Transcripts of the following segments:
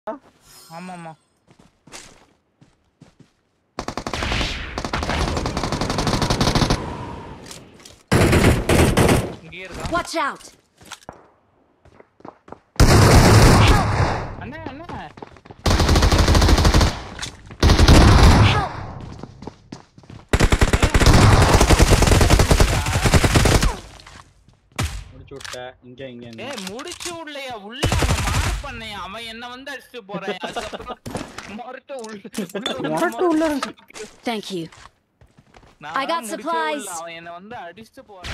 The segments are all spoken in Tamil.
ஆமாமா இங்கேயே இருக்கா Watch out! அண்ணா அண்ணா Help! முடிச்சு விட்ட இங்க இங்க ஏய் முடிச்சு விடலையா உள்ள அவன் மார்க் பண்ணையா அவன் என்ன வந்து அடிச்சுட்டு போறான் அதுக்கப்புறம் மொரட்டு உள்ள மொரட்டு உள்ள இருக்கு. Thank you. நான் I got முடிச்சே supplies. விடல, அவன் என்ன வந்து அடிச்சுட்டு போறான்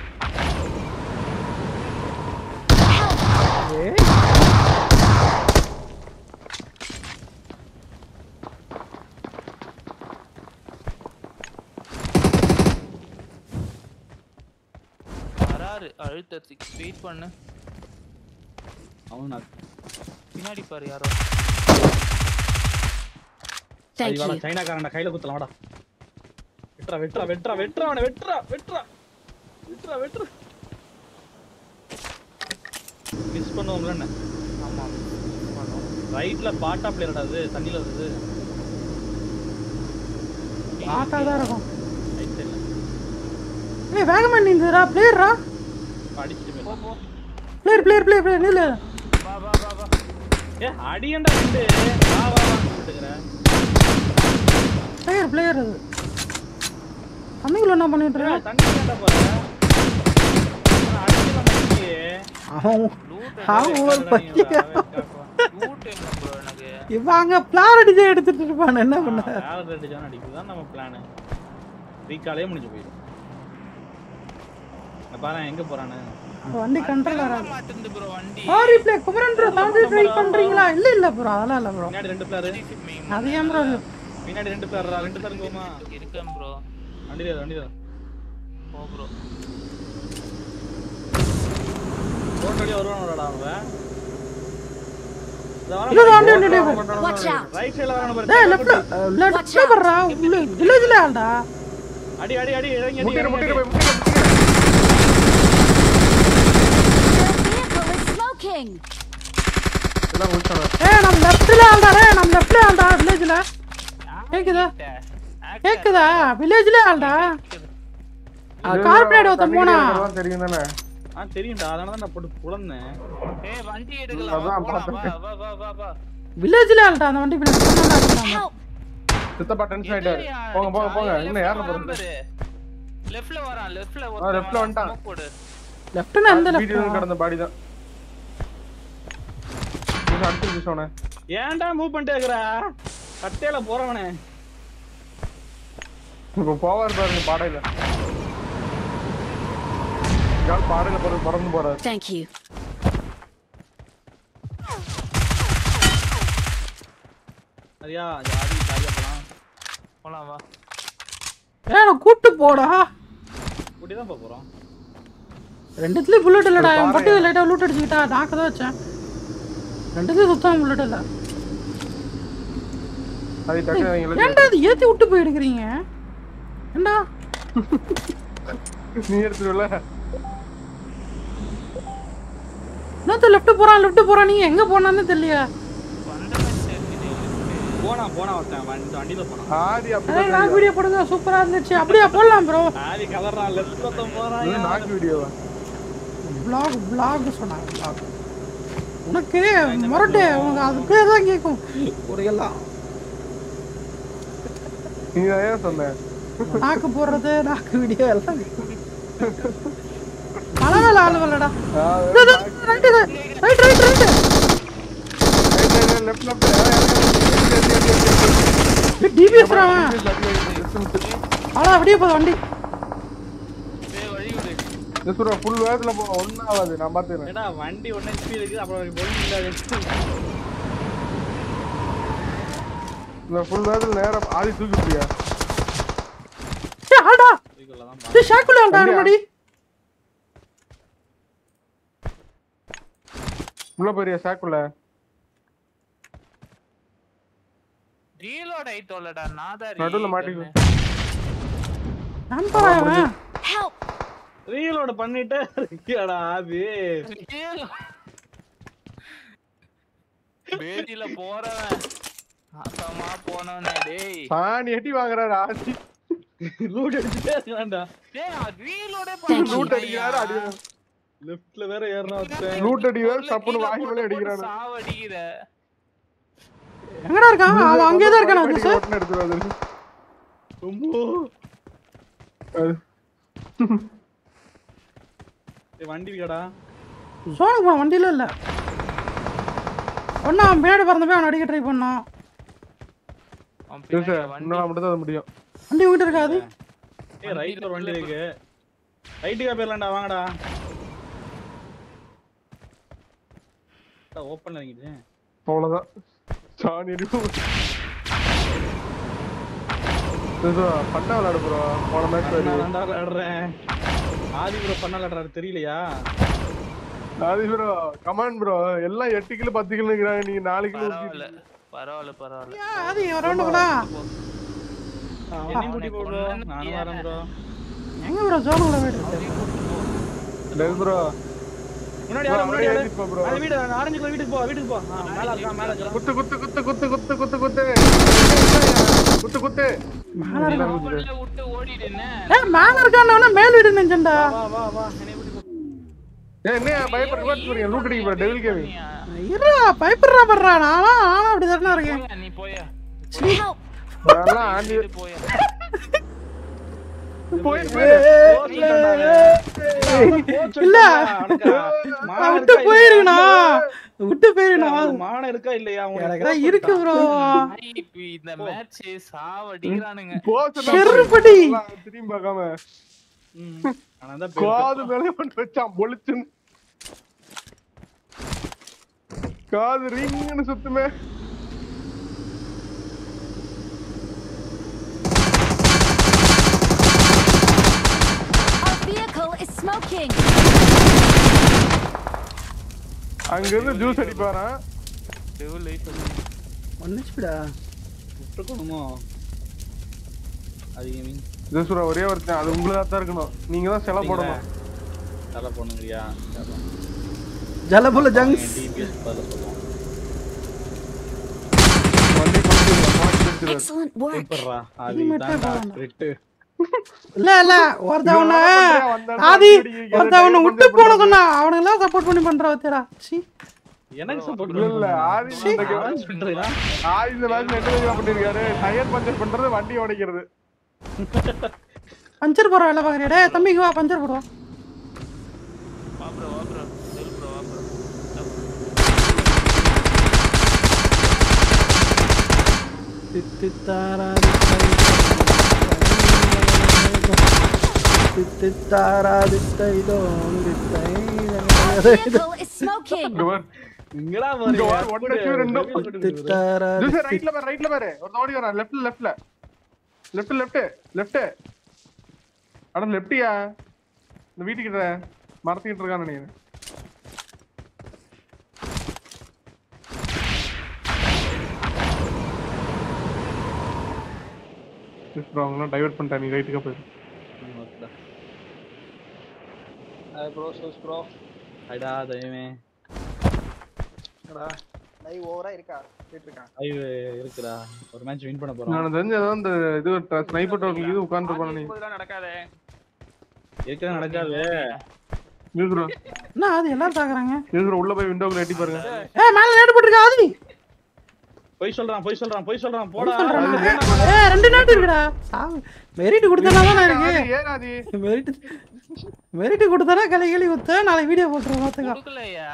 ஏய் வராரு அழுத்தத்துக்கு வெயிட் பண்ணு அவன் நான் பின்னாடி பாரு யாரோ Thank அது வாடா, you. சைனாக்காரன்டா கையில குத்தலாம் வாடா வெட்டுறா வெட்டுறா வெட்டுறா வெட்டுறா அவனை வெட்டுறா வெட்டுறா வெட்டுறா வெட்டுறா மிஸ் பண்ணுவோம்ல என்ன ஆமா ரைட்ல பாட்டா பிளேயர்டா அது தண்ணில வருது பாட்டா தான் இருக்கும் ரைட் சைடுல ஏய் வேகமா நீந்தரா பிளேயரா அடிச்சிட்டு போ போயிடலாம். போ பிளேயர் பிளேயர் பிளேயர் பிளேயர் நில்லு வா வா வா வா ஏ அடியண்டா ரெண்டு வா வா வா கூப்பிட்டுக்கிறேன் பிளேயர் பிளேயர் அது தண்ணிக்குள்ள என்ன பண்ணிட்டு இருக்க தண்ணி ஏன்டா போற அவனை அடிக்கலாம் தண்ணிக்கு. அவன் லூட் அவன் ஒரு பையன் லூட் எங்க ப்ரோ எனக்கு இவன் அங்க பிளான் அடிச்சு எடுத்துட்டு இருப்பான் என்ன பண்ண வேற ரெண்டு ஜான் அடிக்குதுதான் நம்ம பிளான் ரீகாலே முடிஞ்சு போயிடும் இங்க பாரு எங்க போறானு வண்டி கண்ட்ரோல் வர வராது மாட்டேங்குது ப்ரோ வண்டி sorry play Kumaran bro sorry try பண்றீங்களா இல்ல இல்ல ப்ரோ அதெல்லாம் இல்ல ப்ரோ பின்னாடி ரெண்டு பிளேயர் அது ஏன் ப்ரோ பின்னாடி ரெண்டு பிளேயர் ரெண்டு பேர் போமா இருக்கேன் ப்ரோ வண்டி வண்டி போ ப்ரோ ரோட் வழியா வருவானோடா அவன் இல்ல வண்டி வண்டி Watch out! ரைட் சைடுல வரான டேய் பாரு லெஃப்ட்ல லெஃப்ட்ல பண்றா வில்லேஜ்ல ஆள்டா அடி அடி அடி இறங்கி அடி முட்டிடு இறங்கி முட்டிடு அடி. போய் முட்டிடு முட்டிடு Their vehicle is smoking! எல்லாம் முடிச்சானே ஏய் நம்ம லெஃப்ட்ல ஆள்டா டேய் நம்ம லெஃப்ட்ல ஆள்டா வில்லேஜ்ல கேக்குதா கேக்குதா வில்லேஜ்ல ஆள்டா கார்பரேட் ஒருத்தன் போனா தெரியும் தானே ஆ தெரியும்டா அதனால தான் நான் போட்டு புலந்தேன் ஏய் வண்டி எடுக்கலாம் வா, அதான் போலாம், வா பார்த்தேன். வா வா வா வா வில்லேஜ்ல ஆள்டா அந்த வண்டி பின்னாடி Help! சித்தப்பா டென்ஷன் ஆயிட்டாரு போங்க போங்க போங்க இன்னும் யாரும் போறது லெஃப்ட்ல வரான் லெஃப்ட்ல ஆ, leftல வந்துட்டான். போடு லெஃப்ட்னா எந்த வீடியோ லெஃப்ட் கடந்த பாடி தான் அடுத்து சொன்னே ஏன்டா மூவ் பண்ணிட்டே இருக்கற கட்டையில போறவனே இப்போ போவார் பாருங்க பாடையில யார் பாடையில போறது பறந்து போறாரு Thank you. சரியா ஜாதி ஜாலியா போலாம் போலாம் வா ஏய் நான் கூப்பிட்டு போடா கூட்டி தான் போக போறோம் ரெண்டுத்துலயும் புல்லட் இல்லடா என் பட்டு லைட்டா லூட் அடிச்சுக்கிட்டா நாக்க தான் வச்சேன் ரெண்டுத்துலயும் சுத்தம் புல்லட் இல்ல அது டக்கு அவங்க ஏன்டா அது ஏத்தி விட்டு போயிடுக்கிறீங்க ஏன்டா நீ எடுத்துருவல இன்னொருத்த லெஃப்ட் போறான் லெஃப்ட் போறான் நீங்க எங்க போனான்னு தெரியலையா வந்த மாதிரி தெரியுது போனா போனா ஒருத்தன் வண்டி வண்டியில போனான் ஆதி ஏய் அப்படிதான் நான் வீடியோ போடுங்க சூப்பரா இருந்துச்சு அப்படியே போடலாம் ப்ரோ ஆதி கலர்றான் லெஃப்ட் ஒருத்தன் போறான் இது நாக்கு வீடியோவா vlog vlog சொன்னாங்க vlog உனக்கு முரட்டு உனக்கு அது பேர் தான் கேட்கும் ஒரு எல்லாம் நீ ஏன் சொன்ன நாக்கு போடுறது நாக்கு வீடியோ எல்லாம் பழவேல ஆளுவல்லடா right right right right left left டிபிஎஸ் அவன் அவ்வளோ அப்படியே போதும் வண்டி ஏய் வழி விடு ஜஸ்ட் ஃபுல் வேகத்துல போ ஒன்னும் ஆகாது நான் பாத்துக்கிறேன் ஏடா வண்டி ஒண்ணு ஸ்பீட் இருக்குது அப்புறம் பொண்ணு இல்லாத இந்த ஃபுல் வேகத்துல நேரா ஆதி தூக்கி போறியா ஏய் ஆடா இதுக்குள்ளதான் ஏய் ஷாக்குல ஆடா முன்னாடி உள்ள போறியா சாக்குள்ள ரீலோட் ஆயிட்டோலடா நான் தான் நடுவுல மாட்டிக்கோ. நான் அவன் Help! ரீலோட பண்ணிட்டு இருக்கியாடா ஆதி பேதியில போறவன் நாசமா போனவனே டேய் சாணி எட்டி வாங்குறாரு ஆச்சி லூட் அடிச்சுட்டே இருக்கான்டா டேய் ரீலோடே Thank you. லூட் அடிக்கிறாரு அடி லெஃப்ட்ல வேற ஏறனா ஒருத்தன் லூட் அடிக்கிறாரு சப்புன்னு வாங்கி மேலே அடிக்கிறாரு சாவடிக்கிற எங்கடா இருக்கான் அவன் அங்கேயே தான் இருக்கானா ஜூஸ் எடுத்துருவாரு ரொம்ப அது ஏய், வண்டி இருக்கடா சோனுக்கு போன வண்டியில இல்ல ஒன்னா அவன் பின்னாடி பறந்து போய் அவன் அடிக்க ட்ரை பண்ணான் அவன் ஜூஸ் பின்னாடி வண்டி உன்னால மட்டும் தான் அது முடியும் வண்டி உங்ககிட்ட இருக்காது ஏய் ரைட்ல ஒரு வண்டி இருக்கு ரைட்டுக்கா போயிடலாம்டா வாங்கடா ஓப்பன்ல இறங்கிட்டு அவ்வளவுதான் சாணி அடி பண்ண விளையாடு ப்ரோ போன மேட்ச் நான் தான்டா விளையாடுறேன் ஆதி ப்ரோ பண்ண விளையாடுறாரு தெரியலையா அது ப்ரோ கமான் ப்ரோ எல்லாம் எட்டு கிலோ பத்து கிலோ இருக்கிறாங்க நீங்க நாலு கிலோ பரவாயில்ல பரவாயில்ல பரவாயில்ல ஏன் அது ஒரு ரவுண்டு கூட என்னையும் கூட்டி போ ப்ரோ நானும் வரேன் ப்ரோ எங்க ப்ரோ சோனுக்குள்ள போயிட்டு ப்ரோ முன்னாடி bro, யாரும் முன்னாடி அப்படியே யாரு ஏறிப்பா bro. அந்த வீடு ஆரஞ்சு கலர் வீட்டுக்கு போ வீட்டுக்கு போ ஆ, மேல இருக்கான் மேல இருக்கான் குத்து குத்து குத்து குத்து குத்து குத்து குத்து குத்து குத்து மேல இருக்கான் ஓப்பன்ல விட்டு ஓடிடுன்னு ஏ மேல இருக்கான்னு மேல் வீடு நினைச்சேன்டா வா வா வா என்னை கூட்டி போ ஏய், என்ன பயப்பட ரிவர்ஸ் பண்ணீங்க லூட் அடிக்க போற டெவில் கேமிங் இருடா பயப்படுறா படுறா நானும் நானும் அப்படி தானே இருக்கேன் போயா, நீ போயா Help! அதெல்லாம் ஆண்டி இது போயா போய் இல்ல நான் விட்டு போயிருக்கணா விட்டு போயிருக்கணா மானம் இருக்கா இல்லையா எனக்கு தான் இருக்கு ப்ரோ ஐ, இப்ப இந்த மேட்ச் சாவடிக்கிறானுங்க செருப்படி. திரும்பி பார்க்காம ஆனா காது மேலே கொண்டு வச்சான் பொழிச்சுன்னு காது ரிங்னு சுத்துமே Our vehicle is smoking! அங்க இருந்து ஜூஸ் அடிப்பாரான் டெவில் லைஃப் ஒன்னுச்சுடா விட்டுக்கணுமோ அது மீன் ஜூஸ் ஒரே ஒருத்தன் அது உங்களதா தான் இருக்கணும் நீங்க தான் செலவு போடணும் தலை போனுங்கறியா ஜலபுல ஜங்ஸ் டிபிஎஸ் பதில சொல்லுவோம் வண்டி கொண்டு Excellent work! சூப்பர்ரா அது Helmet ஏ இதான்டா போடணும். கிரிட்டு இல்ல இல்ல ஒருத்தவன வந்தாலும் ஆதி அடிக்கிறீங்க, ஒருத்தவன டைவர்ட் விட்டு பண்ணி போன சொன்னா அவனுக்கு எல்லாம் சப்போர்ட் பண்ணி பண்றா வத்தியடா சி எனக்கு சப்போர்ட் இல்ல இல்ல ஆதி இந்த game- பண்றீங்களா ஆதி இந்த மேட்ச் என்ன தெரியுமா பண்ணிருக்காரு டயர் பஞ்சர் பண்றது வண்டி உடைக்கிறது பஞ்சர் போற வேலை பாக்குறியா டேய் தம்பிக்கு வா பஞ்சர் போடுவா வா ப்ரோ வா ப்ரோ டெவில் ப்ரோ வா ப்ரோ தித்தித்தாரா தித்தித்தாரா தித்தை தோம் தித்தை Our vehicle is smoking! இங்க பாரு. இங்கடா இங்க வா, ஒண்ணு two, ரெண்டு. தித்தாரா ஜூஸ் ரைட்ல பாரு ரைட்ல பாரு ஒரு ஓடி வரா லெஃப்ட்ல லெஃப்ட்ல லெஃப்ட் லெஃப்ட் லெஃப்ட் அட லெஃப்டியா இந்த வீட்டுக்கிட்ட மரத்துக்கிட்ட இருக்கான்னு நினைக்கிறேன் அவங்களாம் டைவர்ட் பண்ணிட்டா நீ ரைட்டுக்கா போயிரு ப்ரோ சோஸ் ப்ரோ ஐடா தெய்வமே லைவ் ஓவரா இருக்கா போயிட்டு இருக்கான் ஐயோ இருக்குடா ஒரு மேட்ச் வின் பண்ண போறோம் நான் தெரிஞ்ச ஏதோ இந்த இது ஸ்னைப்பர் டோக்கன் இது உட்கார்ந்து நீ இதெல்லாம் நடக்காதே இருக்கவே நடக்காது யூஸ்ரோ என்ன அது எல்லாரும் தாக்குறாங்க யூஸ்ரோ உள்ள போய் விண்டோக்குள்ள எட்டி பாருங்க ஏ மேல நேடு போட்டுருக்கா ஆதி பொய் சொல்றான் பொய் சொல்றான் பொய் சொல்றான் போடா ஏ ரெண்டு நேட்டு இருக்குடா சாவு மெரிட் கொடுத்தனா தானே இருக்கு ஏறாதி மெரிட் மெரிட் கொடுத்தனா களி களி குத்த நாளைக்கு வீடியோ போட்டுருவோம் பாத்துக்கோ கொடுக்கலையா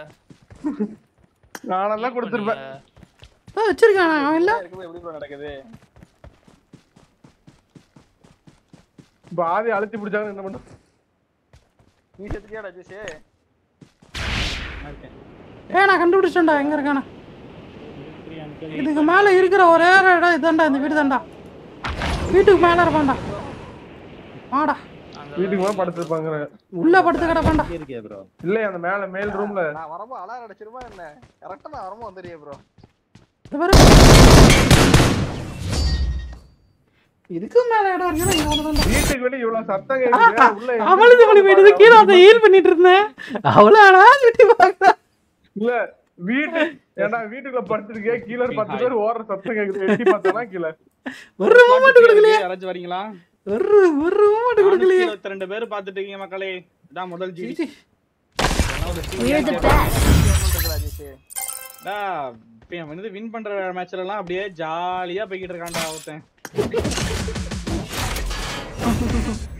நானெல்லாம் கொடுத்துருப்பேன் அதான் வச்சிருக்கானா அவன் இல்ல இருக்கும்போது எப்படி ப்ரோ நடக்குது பாதி அழுத்தி பிடிச்சாங்க என்ன பண்ண நீ செத்துட்டியாடா ஜூஸே ஏ நான் கண்டுபிடிச்சேன்டா எங்க இருக்கானா இதுக்கு மேல இருக்கிற ஒரே ஒரு இடம் இதான்டா இந்த வீடு தான்டா வீட்டுக்கு மேல இருப்பான்டா வாடா வீட்டுக்கு மேல படுத்துருப்பாங்க உள்ள படுத்து கிடப்பான்டா இருக்கே ப்ரோ இல்லையா அந்த மேல மேல் ரூம்ல நான் வரம்போ அலாரம் அடிச்சிருமா என்ன கரெக்டா நான் வரம்போ வந்துடுறியே ப்ரோ இது பாரு இதுக்கு மேல இடம் இருக்குன்னா இங்க ஒண்ணுதான்டா. வீட்டுக்கு வெளிய இவ்வளவு சத்தம் கேக்குது உள்ள அவளுக்கு பண்ணி போயிட்டு கீழே அதை ஹீல் பண்ணிட்டு இருந்தேன் அவ்வளோ அடா விட்டு பாக்குறா இல்ல வீட்டு ஏன்டா வீட்டுக்குள்ள படுத்துருக்கே கீழ ஒரு பத்து பேர் ஓடுற சத்தம் கேக்குது எட்டி பார்த்தானா கீழ ஒரு மூமெண்ட் கொடுக்கலையே யாராச்சும் வரீங்களா ஒரு ஒரு மூமெண்ட் கொடுக்கலையே இருபத்தி ரெண்டு பேர் பாத்துட்டு இருக்கீங்க மக்களே இதான் முதல் ஜிடி சீ, We're the best. ராஜேஷ் டா இப்ப அவன் வந்து வின் பண்ற மேட்ச்ல எல்லாம் அப்படியே ஜாலியா போய்கிட்டு இருக்கான்டா ஒருத்தன்